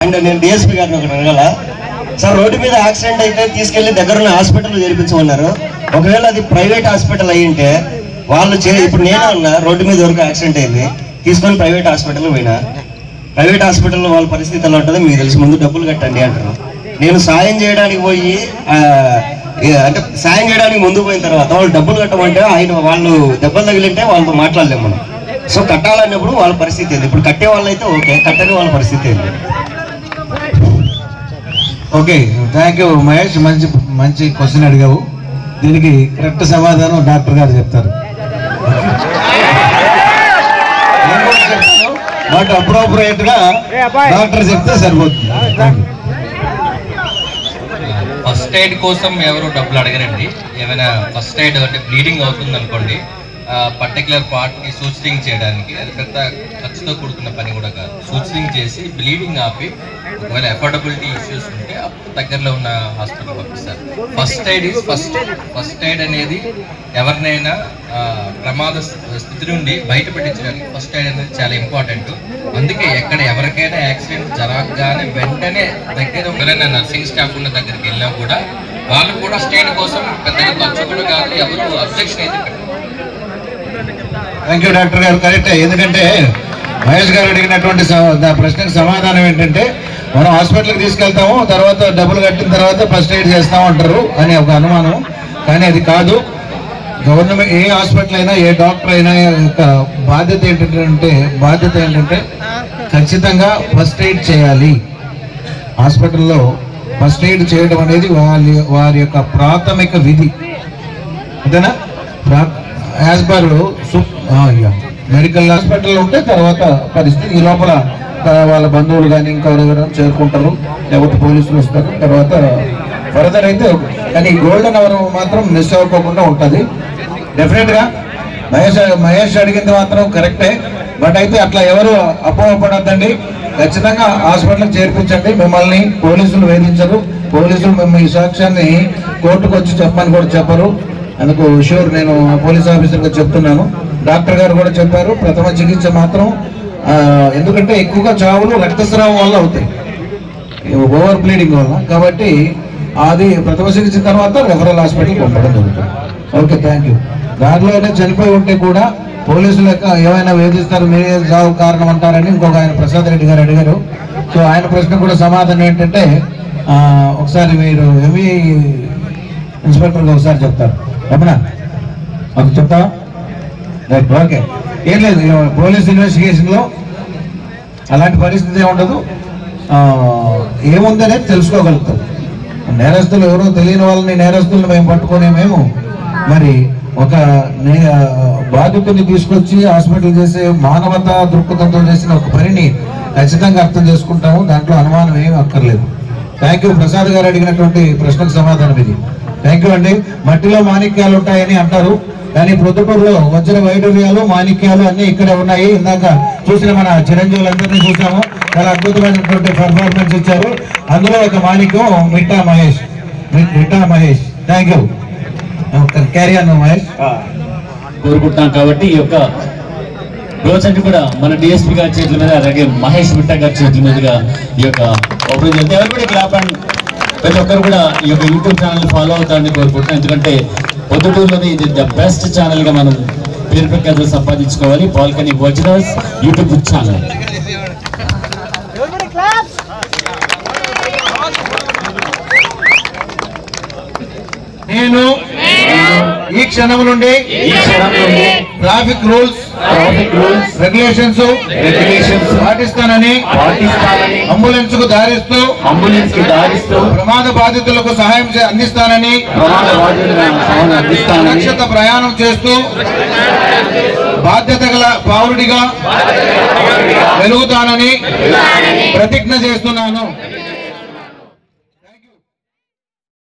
And నేను DSP గారిని ఒకటి అడగాల సార్ రోడ్డు మీద యాక్సిడెంట్ అయితే తీసుకెళ్లి దగ్గరున్న హాస్పిటల్ చేర్పించమన్నారు ఒకవేళ అది ప్రైవేట్ హాస్పిటల్ అయి ఉంటే వాళ్ళు చే ఇప్పుడు నేనే ఉన్నా రోడ్డు మీద వరకు యాక్సిడెంట్ అయింది తీసుకొని ప్రైవేట్ హాస్పిటల్ పోయినా ప్రైవేట్ హాస్పిటల్లో వాళ్ళ పరిస్థితి ఎలా ఉంటుందో మీకు తెలిసి ముందు డబ్బులు కట్టండి అంటారు నేను సాయం చేయడానికి పోయి ఆ, ఏ, అంటే సాయం చేయడానికి ముందు పోయిన తర్వాత వాళ్ళు డబ్బులు కట్టమంటే ఆయన వాళ్ళు దెబ్బలు తగిలింటే వాళ్ళతో మాట్లాడలేము మనం సో కట్టాలన్నప్పుడు వాళ్ళ పరిస్థితి ఏంది ఇప్పుడు కట్టే వాళ్ళైతే ఓకే కట్టని వాళ్ళ పరిస్థితి ఏంది ఓకే థ్యాంక్ యూ మహేష్ మంచి మంచి క్వశ్చన్ అడిగావు దీనికి కరెక్ట్ సమాధానం డాక్టర్ గారు చెప్తారు నేను కూడా చెప్తాను, బట్ అప్రోప్రియేట్ గా డాక్టర్ చెప్తే సరిపోతుంది థ్యాంక్ యూ ఫస్ట్ ఎయిడ్ కోసం ఎవరు డబ్బులు అడగరండి ఏమైనా ఫస్ట్ ఎయిడ్ అంటే బ్లీడింగ్ అవుతుంది అనుకోండి పర్టికులర్ పార్ట్ ని సూచరింగ్ చేయడానికి అది పెద్ద ఖర్చుతో కూడుకున్న పని కూడా కాదు సూచరింగ్ చేసి బ్లీడింగ్ ఆపి ఒకవేళ అఫోర్డబిలిటీ ఇష్యూస్ ఉంటే అప్పుడు దగ్గరలో ఉన్న హాస్పిటల్ పంపిస్తారు first aid is first first aid అనేది ఎవరినైనా ఆ, ప్రమాద స్థితి నుండి బయటపెట్టించడానికి ఫస్ట్ ఎయిడ్ అనేది చాలా ఇంపార్టెంట్ అందుకే ఎక్కడ ఎవరికైనా యాక్సిడెంట్ జరగగానే వెంటనే దగ్గర ఎవరైనా నర్సింగ్ స్టాఫ్ ఉన్న దగ్గరికి వెళ్ళినా కూడా వాళ్ళు కూడా స్టేట్ కోసం పెద్దగా ఖర్చు కూడా కాదు ఎవరు అబ్జెక్షన్ అయితే పెట్టరు. థ్యాంక్ యూ డాక్టర్ గారు కరెక్టే ఎందుకంటే మహేష్ గారు అడిగినటువంటి స- దా ప్రశ్నకు సమాధానం ఏంటంటే మనం హాస్పిటల్కి తీసుకెళ్తాము తర్వాత డబ్బులు కట్టిన తర్వాత ఫస్ట్ ఎయిడ్ చేస్తాం అంటారు అని ఒక అనుమానం కానీ అది కాదు గవర్నమెంట్ ఏ హాస్పిటల్ అయినా ఏ డాక్టర్ అయినా యొక్క బాధ్యత ఏంటంటే బాధ్యత ఏంటంటే ఖచ్చితంగా ఫస్ట్ ఎయిడ్ చేయాలి హాస్పిటల్లో ఫస్ట్ ఎయిడ్ చేయడం అనేది వారి వారి యొక్క ప్రాథమిక విధి అంతేనా యాజ్ పర్ మెడికల్ హాస్పిటల్ ఉంటే తర్వాత పరిస్థితి ఈ లోపల ఆ, వాళ్ళ బంధువులు కానీ ఇంకెవరెవరు చేరుకుంటారు లేకపోతే పోలీసులు వస్తారు తర్వాత ఫర్దర్ అయితే కానీ గోల్డెన్ అవర్ మాత్రం మిస్ అవ్వకుండా ఉంటుంది డెఫినెట్గా మహేష్ మహేష్ అడిగింది మాత్రం కరెక్టే బట్ అయితే అట్లా ఎవరు అపోహపడద్దండి ఖచ్చితంగా హాస్పిటల్కి చేర్పించండి మిమ్మల్ని పోలీసులు వేధించరు పోలీసులు మిమ్మల్ని ఈ సాక్ష్యాన్ని కోర్టుకు వచ్చి చెప్పని కూడా చెప్పరు అందుకు షూర్ నేను పోలీస్ ఆఫీసర్గా చెప్తున్నాను డాక్టర్ గారు కూడా చెప్పారు ప్రథమ చికిత్స మాత్రం ఆ, ఎందుకంటే ఎక్కువగా చావులు రక్తస్రావం వల్ల అవుతాయి ఓవర్ బ్లీడింగ్ వల్ల కాబట్టి అది ప్రథమ చికిత్స తర్వాత రెఫరల్ హాస్పిటల్కి పంపడం జరుగుతుంది ఓకే థ్యాంక్ యూ దారిలోనే చనిపోయి ఉంటే కూడా పోలీసులు యొక్క ఏమైనా వేధిస్తారు మీరే చావు కారణం అంటారని ఇంకొక ఆయన ప్రసాద్ రెడ్డి గారు అడిగారు సో ఆయన ప్రశ్న కూడా సమాధానం ఏంటంటే ఆ, ఒకసారి మీరు ఎంఈ ఇన్స్పెక్టర్గా ఒకసారి చెప్తారు రమణ ఒక చెప్తావా రైట్ ఓకే ఏం లేదు ఇక పోలీస్ ఇన్వెస్టిగేషన్లో అలాంటి పరిస్థితి ఏమి ఉండదు ఆ, ఏముందనేది తెలుసుకోగలుగుతాం నేరస్తులు ఎవరో తెలియని వాళ్ళని నేరస్తులను మేము పట్టుకొని మేము మరి ఒక నే- ఆ, బాధితుని తీసుకొచ్చి హాస్పిటల్ చేసే మానవతా దృక్పథంతో చేసిన ఒక పనిని ఖచ్చితంగా అర్థం చేసుకుంటాము దాంట్లో అనుమానం ఏమీ అక్కర్లేదు థ్యాంక్ యూ ప్రసాద్ గారు అడిగినటువంటి ప్రశ్నకు సమాధానం ఇది థ్యాంక్ యూ అండి మట్టిలో మాణిక్యాలు ఉంటాయని అంటారు కానీ ప్రొద్దుటూరులో వజ్ర వైడూర్యాలు మాణిక్యాలు అన్ని ఇక్కడే ఉన్నాయి ఇందాక చూసిన మన చిరంజీవులందరినీ చూసాము చాలా అద్భుతమైనటువంటి పర్ఫార్మెన్స్ ఇచ్చారు అందులో ఒక మాణిక్యం మిట్టా మహేష్ మి- Mitta Mahesh thank you carry అన్న మహేష్ కోరుకుంటున్నాం కాబట్టి ఈ యొక్క రోజంతా కూడా మన డిఎస్పీ గారి చేతుల మీద అలాగే మహేష్ మిట్టా గారి చేతుల మీదుగా ఈ యొక్క ఓపెన్ చేస్తే ఎవరు కూడా క్లాప్ అండ్ ప్రతి ఒక్కరు కూడా ఈ యొక్క యూట్యూబ్ ఛానల్ ఫాలో అవుతారని కోరుకుంటున్నాం ఎందుకంటే పొద్దుటూరులోని ఇది ద బెస్ట్ ఛానల్ గా మనం పేరు ప్రఖ్యాతులు సంపాదించుకోవాలి బాల్కనీ ఒరిజినల్స్ యూట్యూబ్ ఛానల్ నేను ఈ క్షణం నుండి ఈ క్షణం నుండి traffic rules traffic rules regulations regulations పాటిస్తానని పాటిస్తానని అంబులెన్స్ కు దారిస్తూ అంబులెన్స్ కి దారిస్తూ ప్రమాద బాధితులకు సహాయం చే- అందిస్తానని ప్రమాద బాధ్యతగా సహాయం అందిస్తానని సురక్షిత ప్రయాణం చేస్తూ బాధ్యత గల పౌరుడిగా వెలుగుతానని ప్రతిజ్ఞ చేస్తున్నాను